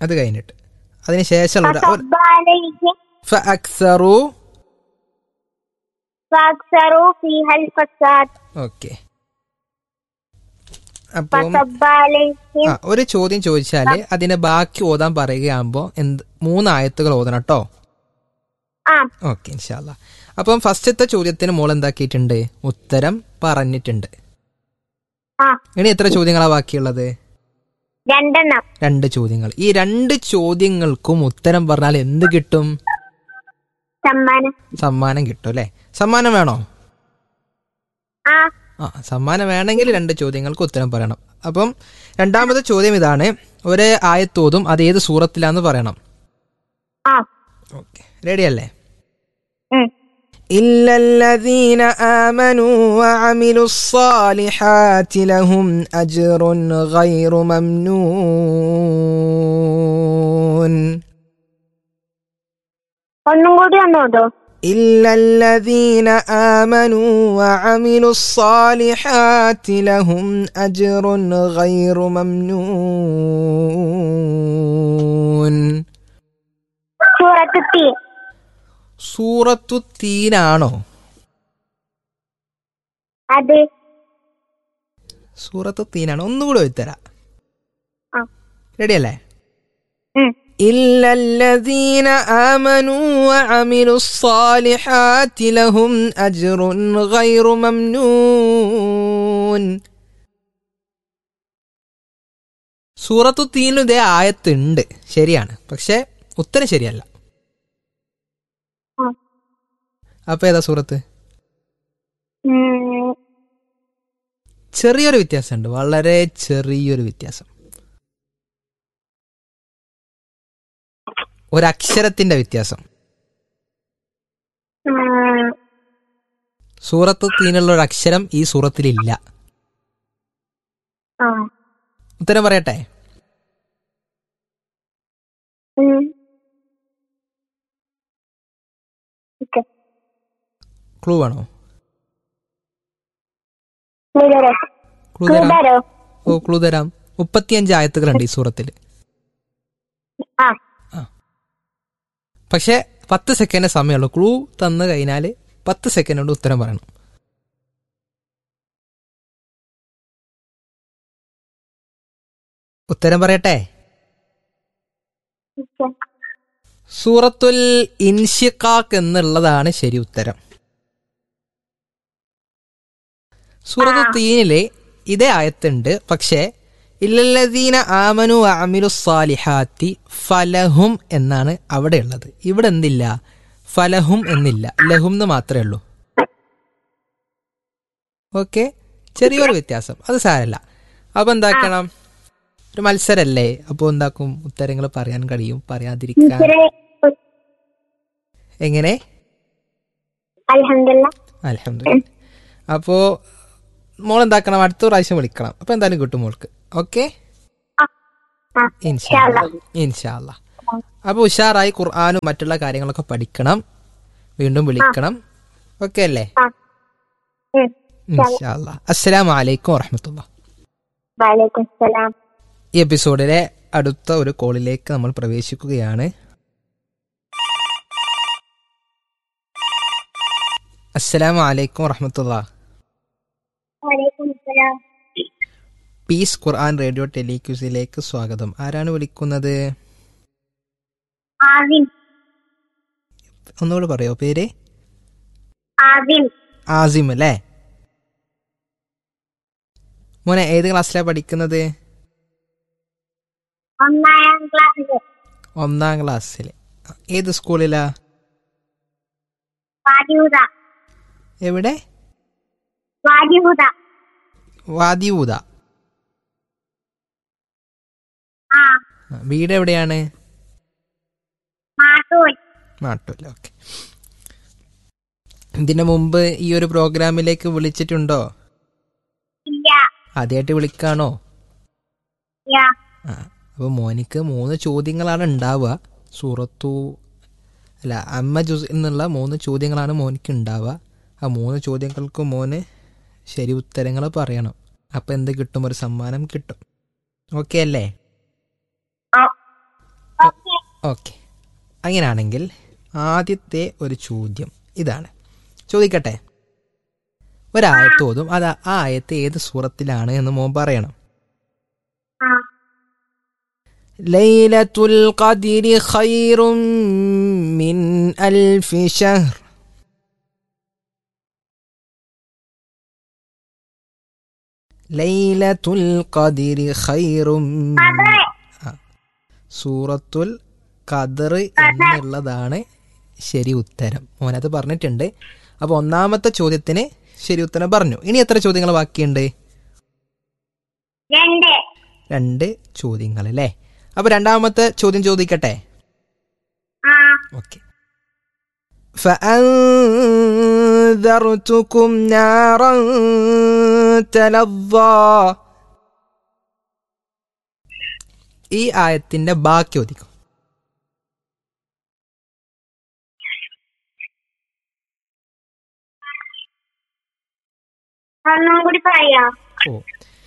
അത് കഴിഞ്ഞിട്ട് അതിന് ശേഷമുള്ള ഒരു- فصب عليهم فأكثروا فأكثروا فيها الفساد ഓക്കെ അപ്പം فصب عليهم ആ ഒരു ചോദ്യം ചോദിച്ചാല് അതിന്റെ ബാക്കി ഓതാൻ പറയുകയാകുമ്പോ എന്ത് മൂന്ന് ആയത്തുകൾ ഓതണം കേട്ടോ ആ ഓക്കെ ഇൻഷാല്ല അപ്പം ഫസ്റ്റത്തെ ചോദ്യത്തിന് മോൾ എന്താക്കിയിട്ടുണ്ട് ഉത്തരം പറഞ്ഞിട്ടുണ്ട് ആ ഇനി എത്ര ചോദ്യങ്ങളാ ബാക്കിയുള്ളത് രണ്ടെണ്ണം രണ്ട് ചോദ്യങ്ങൾ ഈ രണ്ട് ചോദ്യങ്ങൾക്കും ഉത്തരം പറഞ്ഞാൽ എന്ത് കിട്ടും സമ്മാനം സമ്മാനം കിട്ടും അല്ലെ സമ്മാനം വേണോ ആ ആ സമ്മാനം വേണമെങ്കിൽ രണ്ട് ചോദ്യങ്ങൾക്ക് ഉത്തരം പറയണം അപ്പം രണ്ടാമത്തെ ചോദ്യം ഇതാണ് ഒരു ആയത്തോതും അത് ഏത് സൂറത്തിലാന്ന് പറയണം ആ ഓക്കെ റെഡി അല്ലേ ഉം. إلا الذين آمنوا وعملوا الصالحات لهم أجر غير ممنون ഒന്നും കൂടി ഒന്നോതോ إلا الذين آمنوا وعملوا الصالحات لهم أجر غير ممنون സൂറത്ത് തീ സൂറത്തു തീനാണോ അത് സൂറത്തു തീനാണോ ഒന്നുകൂടെ വെത്തരാ ആ റെഡി അല്ലേ ഉം. إلا الذين آمنوا وعملوا الصالحات لهم أجر غير ممنون സൂറത്തു തീനിൽ ഇതേ ആയത്തുണ്ട് ശരിയാണ് പക്ഷെ ഉത്തരം ശരിയല്ല ആ. അപ്പൊ ഏതാ സൂറത്ത് ഉം. ചെറിയൊരു വ്യത്യാസമുണ്ട് വളരെ ചെറിയൊരു വ്യത്യാസം ഒരക്ഷരത്തിന്റെ വ്യത്യാസം ഉം. സൂറത്ത് തീനുള്ള ഒരു അക്ഷരം ഈ സൂറത്തിലില്ല ആ ഉത്തരം പറയട്ടെ ഉം. ഓക്കെ ക്ലൂ ആണോ ക്ലൂതരോ ക്ലൂ തരാം ക്ലൂതരോ ഓ ക്ലൂ തരാം മുപ്പത്തിയഞ്ച് ആയത്തുകളുണ്ട് ഈ സൂറത്തിൽ ആ പക്ഷെ പത്ത് സെക്കൻഡ് സമയമുള്ളൂ ക്ലൂ തന്നു കഴിഞ്ഞാൽ പത്ത് സെക്കൻഡ് കൊണ്ട് ഉത്തരം പറയണം ഉത്തരം പറയട്ടെ ഓക്കെ സൂറത്തുൽ ഇൻഷിഖാക്ക് എന്നുള്ളതാണ് ശരി ഉത്തരം സൂറത്ത് തീനിലെ ഇതേ ആയത്തുണ്ട് പക്ഷേ ഇല്ലല്ലദീന ആമനു അമിലു സാലിഹാത്തി ഫലഹും എന്നാണ് അവിടെ ഉള്ളത് ഇവിടെ എന്തില്ല ഫലഹും എന്നില്ല ലഹും എന്ന് മാത്രമേ ഉള്ളൂ ഓക്കെ ചെറിയൊരു വ്യത്യാസം അത് സാരല്ല അപ്പൊ എന്താക്കണം ഒരു മത്സരല്ലേ അപ്പൊ എന്താക്കും ഉത്തരങ്ങൾ പറയാൻ കഴിയും പറയാതിരിക്കാൻ ടീച്ചറെ എങ്ങനെ അൽഹംദുലില്ലാ അലഹമില്ല അപ്പോ മോൾ എന്താക്കണം അടുത്ത പ്രാവശ്യം വിളിക്കണം അപ്പൊ എന്തായാലും കിട്ടും മോൾക്ക് ഓക്കെ ആ ആ ഇൻഷാല്ല ഇൻഷാല്ല അപ്പൊ ഉഷാറായി ഖുർആാനും മറ്റുള്ള കാര്യങ്ങളൊക്കെ പഠിക്കണം വീണ്ടും വിളിക്കണം ഓക്കെ അല്ലേ ആ ഉം. ഇൻഷാല്ല അസ്സലാം വലൈക്കും വറഹമത്തുള്ള വലൈക്കും സലാം ഈ എപ്പിസോഡിലെ അടുത്ത ഒരു കോളിലേക്ക് നമ്മൾ പ്രവേശിക്കുകയാണ് അസ്സലാം വലൈക്കും വറഹമത്തുള്ള വലൈക്കും സലാം പീസ് ഖുർആൻ റേഡിയോ ടെലിക്യൂസിലേക്ക് സ്വാഗതം ആരാണ് വിളിക്കുന്നത് ആവിൻ ഒന്നുകൂടെ പറയോ പേര് ആവിൻ ആസിം അല്ലേ മോനെ ഏത് ക്ലാസ്സിലാണ് പഠിക്കുന്നത് ഒന്നാം ക്ലാസ്സിൽ ഒന്നാം ക്ലാസ്സിൽ ഏത് സ്കൂളിലാ വാദിഹുദ എവിടെ വാദിഹുദ വാദിയൂത ആ ആ, വീട് എവിടെയാണ് മാട്ടൂൽ നാട്ടിൽ ഓക്കെ ഇതിനു മുമ്പ് ഈ ഒരു പ്രോഗ്രാമിലേക്ക് വിളിച്ചിട്ടുണ്ടോ ഇല്ല ആദ്യമായിട്ട് വിളിക്കാണോ യാ ആ അപ്പോൾ മോനിക്ക് മൂന്ന് ചോദ്യങ്ങളാണ് ഉണ്ടാവുക സൂറത്തു അല്ല അമ്മ ജുസ് എന്നുള്ള മൂന്ന് ചോദ്യങ്ങളാണ് മോനിക്ക് ഉണ്ടാവുക ആ മൂന്ന് ചോദ്യങ്ങൾക്ക് മോന് ശരി ഉത്തരങ്ങൾ പറയണം അപ്പം എന്ത് കിട്ടും ഒരു സമ്മാനം കിട്ടും ഓക്കെ അല്ലേ ആ ഓക്കെ അങ്ങനെയാണെങ്കിൽ ആദ്യത്തെ ഒരു ചോദ്യം ഇതാണ് ചോദിക്കട്ടെ ഒരായത്ത് ഓതും അത് ആ ആയത്ത് ഏത് സൂറത്തിലാണ് എന്ന് മോൻ പറയണം ആ ലൈലത്തുൽ ഖദ്രി ഖൈറും മിൻ അൽഫി ഷഹർ ലൈലത്തുൽ ഖദ്രി ഖൈറും അതെ സൂറത്തുൽ ഖദർ എന്നുള്ളതാണ് ശരി ഉത്തരം മോനത് പറഞ്ഞിട്ടുണ്ട് അപ്പോൾ ഒന്നാമത്തെ ചോദ്യത്തിന് ശരി ഉത്തരം പറഞ്ഞു ഇനി എത്ര ചോദ്യങ്ങൾ ബാക്കിയുണ്ട് രണ്ട് രണ്ട് ചോദ്യങ്ങൾ അല്ലേ അപ്പോൾ രണ്ടാമത്തെ ചോദ്യം ചോദിക്കട്ടെ ആ ഓക്കെ فأنذرتكم نارا تلظى ഈ ആയത്തിന്റെ ബാക്കി ഒതുക്കും ഒന്നും കൂടി പറയാ ഓ